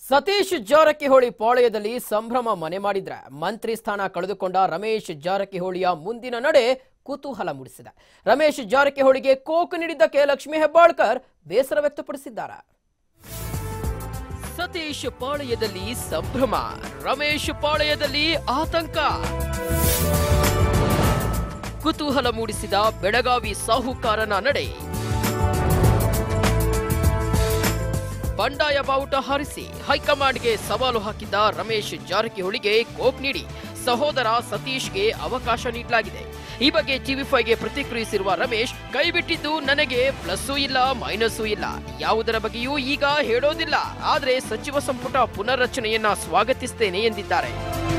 ಸತೀಶ್ ಜಾರಕಿಹೊಳಿ ಪಾಳಯದಲ್ಲಿ ಸಂಭ್ರಮ ಮನೆ ಮಾಡಿದ್ರೆ ಮಂತ್ರಿ ಸ್ಥಾನ ಕಳೆದುಕೊಂಡ ರಮೇಶ್ ಜಾರಕಿಹೊಳಿಯ ಮುಂದಿನ ನಡೆ ಕುತೂಹಲ ಮೂಡಿಸಿದೆ ರಮೇಶ್ ಜಾರಕಿಹೊಳಿಗೆ ಕೋಕು ನೀಡಿದ್ದಕ್ಕೆ ಲಕ್ಷ್ಮೀ ಹೆಬ್ಬಾಳ್ಕರ್ ಬೇಸರ ವ್ಯಕ್ತಪಡಿಸಿದ್ದಾರೆ ಸತೀಶ್ ಪಾಳಯದಲ್ಲಿ ಸಂಭ್ರಮ ರಮೇಶ್ ಪಾಳಯದಲ್ಲಿ ಆತಂಕ ಕುತೂಹಲ ಮೂಡಿಸಿದ ಬೆಳಗಾವಿ ಸಾಹುಕಾರನ ನಡೆ ಬಂಡಾಯ ಬಾವುಟ ಹಾರಿಸಿ ಹೈಕಮಾಂಡ್ಗೆ ಸವಾಲು ಹಾಕಿದ್ದ ರಮೇಶ್ ಜಾರಕಿಹೊಳಿಗೆ ಕೋಪ್ ನೀಡಿ ಸಹೋದರ ಸತೀಶ್ಗೆ ಅವಕಾಶ ನೀಡಲಾಗಿದೆ ಈ ಬಗ್ಗೆ ಟಿವಿ ಫೈವ್ಗೆ ಪ್ರತಿಕ್ರಿಯಿಸಿರುವ ರಮೇಶ್ ಕೈಬಿಟ್ಟಿದ್ದು ನನಗೆ ಪ್ಲಸ್ಸೂ ಇಲ್ಲ ಮೈನಸ್ಸೂ ಇಲ್ಲ ಯಾವುದರ ಬಗ್ಗೆಯೂ ಈಗ ಹೇಳೋದಿಲ್ಲ ಆದ್ರೆ ಸಚಿವ ಸಂಪುಟ ಪುನರ್ರಚನೆಯನ್ನ ಸ್ವಾಗತಿಸ್ತೇನೆ ಎಂದಿದ್ದಾರೆ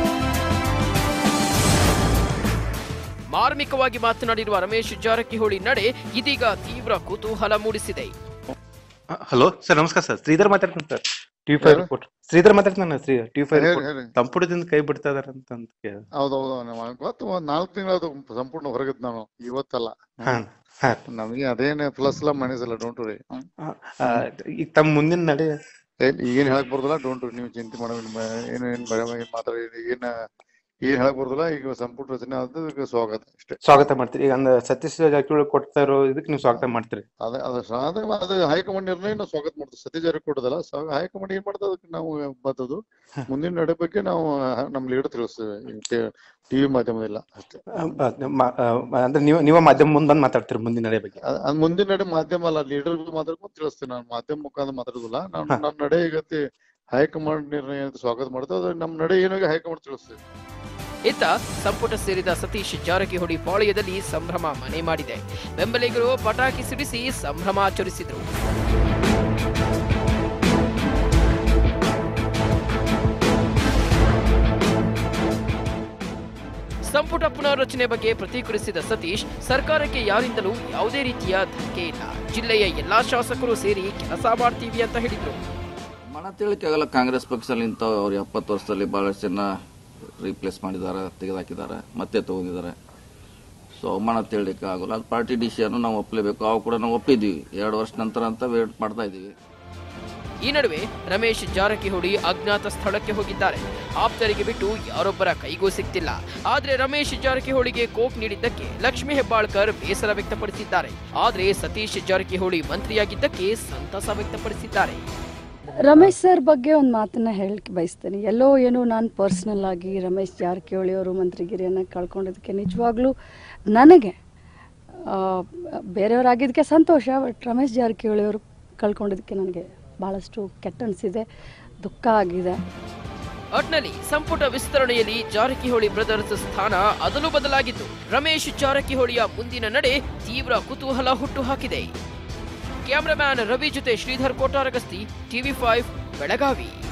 ಮಾರ್ಮಿಕವಾಗಿ ಮಾತನಾಡಿರುವ ರಮೇಶ್ ಜಾರಕಿಹೊಳಿ ನಡೆ ಇದೀಗ ತೀವ್ರ ಕುತೂಹಲ ಮೂಡಿಸಿದೆ ಹಲೋ ಸರ್ ನಮಸ್ಕಾರ ಸರ್ ಶ್ರೀಧರ್ ಮಾತಾಡ್ತೀನಿ ಸರ್ ಟಿವಿ ಫೈವ್ ಯಾರು? ರಿಪೋರ್ಟ್ ಶ್ರೀಧರ್ ಮಾತಾಡ್ತಾನೆ ಶ್ರೀ ಟಿವಿ ಫೈವ್ ಹೇಳಿ ರಿಪೋರ್ಟ್ ಹೇಳಿ ಸಂಪುಟದಿಂದ ಕೈ ಬಿಡ್ತಾ ಇದಾರೆ ಅಂತ ಅಂತ ಕೇಳಿದೆ ಹೌದೌದು ನಮ್ಗೆ ಗೊತ್ತು ಒಂದ್ ನಾಲ್ಕು ತಿಂಗಳದು ಸಂಪೂರ್ಣ ಹೊರಗಿದ್ ನಾನು ಇವತ್ತಲ್ಲ ಹಾ ಹಾ ನಮಗೆ ಅದೇನೆ ಪ್ಲಸ್ ಇಲ್ಲ ಮೈನಸ್ ಇಲ್ಲ ಡೋಂಟ್ ವರಿ ಆ, ಈಗ ತಮ್ಮ ಮುಂದಿನ ನಡೆ ಈಗೇನ್ ಹೇಳಕ್ ಬರೋದಿಲ್ಲ ಡೋಂಟ್ ವರಿ ನೀವು ಚಿಂತೆ ಮಾಡೋ ಏನು ಏನ್ ಬೇಡ ಏನ್ ಮಾತಾಡಿ ಏನ್ ಏನ್ ಹೇಳಕ್ ಬರೋದಿಲ್ಲ ಈಗ ಸಂಪುಟ ರಚನೆ ಆದ ಸ್ವಾಗತ ಅಷ್ಟೇ ಸ್ವಾಗತ ಮಾಡ್ತೀರಿ ಈಗ ಅಂದ್ರೆ ಸತೀಶ್ ಜಾರಕಿಹೊಳಿ ಕೊಡ್ತಾ ಇರೋ ಇದಕ್ಕೆ ನೀವು ಸ್ವಾಗತ ಮಾಡ್ತೀರಿ ಅದ ಅದ ಅದ ಅದು ಹೈಕಮಾಂಡ್ ನಿರ್ಣಯ ನಾವು ಸ್ವಾಗತ ಮಾಡ್ತೀವಿ ಸತೀಶ್ ಜಾರಕಿಹೊಳಿ ಕೊಡೋದಲ್ಲ ಸ್ವ- ಹೈಕಮಾಂಡ್ ಏನ್ ಮಾಡ್ತದೆ ಅದಕ್ಕೆ ನಾವು ಬರ್ತದು ಮುಂದಿನ ನಡೆ ಬಗ್ಗೆ ನಾವು ನಮ್ ಲೀಡರ್ ತಿಳಿಸ್ತೇವೆ ಟಿವಿ ಮಾಧ್ಯಮದಿಲ್ಲ ಅಷ್ಟೇ ಆ, ಆ, ಮ- ಆ, ಅಂದ್ರೆ ನೀವು ನೀವು ಮಾಧ್ಯಮ ಮುಂದೆ ಬಂದು ಮಾತಾಡ್ತೀರಿ ಮುಂದಿನ ನಡೆ ಬಗ್ಗೆ ಅದ್ ಅದ್ ಮುಂದಿನ ನಡೆ ಮಾಧ್ಯಮ ಅಲ್ಲ ಲೀಡರ್ ಮಾತಾಡ್ಕೊಂಡು ತಿಳಿಸ್ತೇನೆ ನಾನು ಮಾಧ್ಯಮ ಮುಖಾಂತರ ಮಾತಾಡುದಿಲ್ಲ ನಾನು ಹಾ. ನಮ್ಮ ನಡೆ ಈಗತಿ ಹೈಕಮಾಂಡ್ ನಿರ್ಣಯ ಅಂತ ಸ್ವಾಗತ ಮಾಡ್ತೇವೆ ಅದು ನಮ್ಮ ನಡೆ ಏನಾಗಿ ಹೈಕಮಾಂಡ್ ತಿಳಿಸ್ತೇವೆ ಇತ್ತ ಸಂಪುಟ ಸೇರಿದ ಸತೀಶ್ ಜಾರಕಿಹೊಳಿ ಪಾಳ್ಯದಲ್ಲಿ ಸಂಭ್ರಮ ಮನೆ ಮಾಡಿದೆ ಬೆಂಬಲಿಗರು ಪಟಾಕಿ ಸಿಡಿಸಿ ಸಂಭ್ರಮ ಆಚರಿಸಿದರು ಸಂಪುಟ ಪುನರ್ರಚನೆ ಬಗ್ಗೆ ಪ್ರತಿಕ್ರಿಯಿಸಿದ ಸತೀಶ್ ಸರ್ಕಾರಕ್ಕೆ ಯಾರಿಂದಲೂ ಯಾವುದೇ ರೀತಿಯ ಧಕ್ಕೆ ಇಲ್ಲ ಜಿಲ್ಲೆಯ ಎಲ್ಲಾ ಶಾಸಕರು ಸೇರಿ ಕೆಲಸ ಮಾಡ್ತೀವಿ ಅಂತ ಹೇಳಿದ್ರು ಮನ ಆಗಲ್ಲ ಕಾಂಗ್ರೆಸ್ ಪಕ್ಷದಲ್ಲಿ ಇಂಥ ಅವ್ರು ಎಪ್ಪತ್ತು ವರ್ಷದಲ್ಲಿ ಬಹಳಷ್ಟು ಜನ ರೀಪ್ಲೇಸ್ ಮಾಡಿದ್ದಾರೆ ತೆಗೆದುಹಾಕಿದ್ದಾರೆ ಮತ್ತೆ ತಗೊಂಡಿದ್ದಾರೆ ಸೊ ಅವಮಾನ ತಿಳಲಿಕ್ಕೆ ಆಗೋಲ್ಲ ಅದು ಪಾರ್ಟಿ ಡಿಸಿಷನ್ ನಾವು ಒಪ್ಪಲೇಬೇಕು ಅವು ಕೂಡ ನಾವು ಒಪ್ಪಿದ್ವಿ ಎರಡು ವರ್ಷ ನಂತರ ಅಂತ ವೇಟ್ ಮಾಡ್ತಾ ಇದ್ದೀವಿ ಈ ನಡುವೆ ರಮೇಶ್ ಜಾರಕಿಹೊಳಿ ಅಜ್ಞಾತ ಸ್ಥಳಕ್ಕೆ ಹೋಗಿದ್ದಾರೆ ಆಪ್ತರಿಗೆ ಬಿಟ್ಟು ಯಾರೊಬ್ಬರ ಕೈಗೂ ಸಿಗ್ತಿಲ್ಲ ಆದ್ರೆ ರಮೇಶ್ ಜಾರಕಿಹೊಳಿಗೆ ಕೋಕ್ ನೀಡಿದ್ದಕ್ಕೆ ಲಕ್ಷ್ಮೀ ಹೆಬ್ಬಾಳ್ಕರ್ ಬೇಸರ ವ್ಯಕ್ತಪಡಿಸಿದ್ದಾರೆ ಆದ್ರೆ ಸತೀಶ್ ಜಾರಕಿಹೊಳಿ ಮಂತ್ರಿಯಾಗಿದ್ದಕ್ಕೆ ಸಂತಸ ವ್ಯಕ್ತಪಡಿಸಿದ್ದಾರೆ ರಮೇಶ್ ಸರ್ ಬಗ್ಗೆ ಒಂದು ಮಾತನ್ನ ಹೇಳಕ್ಕೆ ಬಯಸ್ತೇನೆ ಎಲ್ಲೋ ಏನೋ ನಾನು ಪರ್ಸ್ನಲ್ ಆಗಿ ರಮೇಶ್ ಜಾರಕಿಹೊಳಿ ಅವರು ಮಂತ್ರಿಗಿರಿಯನ್ನು ಕಳ್ಕೊಂಡಿದ್ದಕ್ಕೆ ನಿಜವಾಗ್ಲೂ ನನಗೆ ಆ, ಬೇರೆಯವರಾಗಿದ್ದಕ್ಕೆ ಸಂತೋಷ ಬಟ್ ರಮೇಶ್ ಜಾರಕಿಹೊಳಿ ಅವರು ಕಳ್ಕೊಂಡಿದ್ದಕ್ಕೆ ನನಗೆ ಭಾಳಷ್ಟು ಕೆಟ್ಟ ಅನಿಸಿದೆ ದುಃಖ ಆಗಿದೆ ಒಟ್ನಲ್ಲಿ ಸಂಪುಟ ವಿಸ್ತರಣೆಯಲ್ಲಿ ಜಾರಕಿಹೊಳಿ ಬ್ರದರ್ಸ್ ಸ್ಥಾನ ಅದಲು ಬದಲಾಗಿದ್ದು ರಮೇಶ್ ಜಾರಕಿಹೊಳಿಯ ಮುಂದಿನ ನಡೆ ತೀವ್ರ ಕುತೂಹಲ ಹುಟ್ಟುಹಾಕಿದೆ ಕ್ಯಾಮರಾಮ್ಯಾನ್ ರವಿ ಜೊತೆ ಶ್ರೀಧರ್ ಕೋಟಾರಗಸ್ತಿ ಟಿವಿ ಫೈವ್ ಬೆಳಗಾವಿ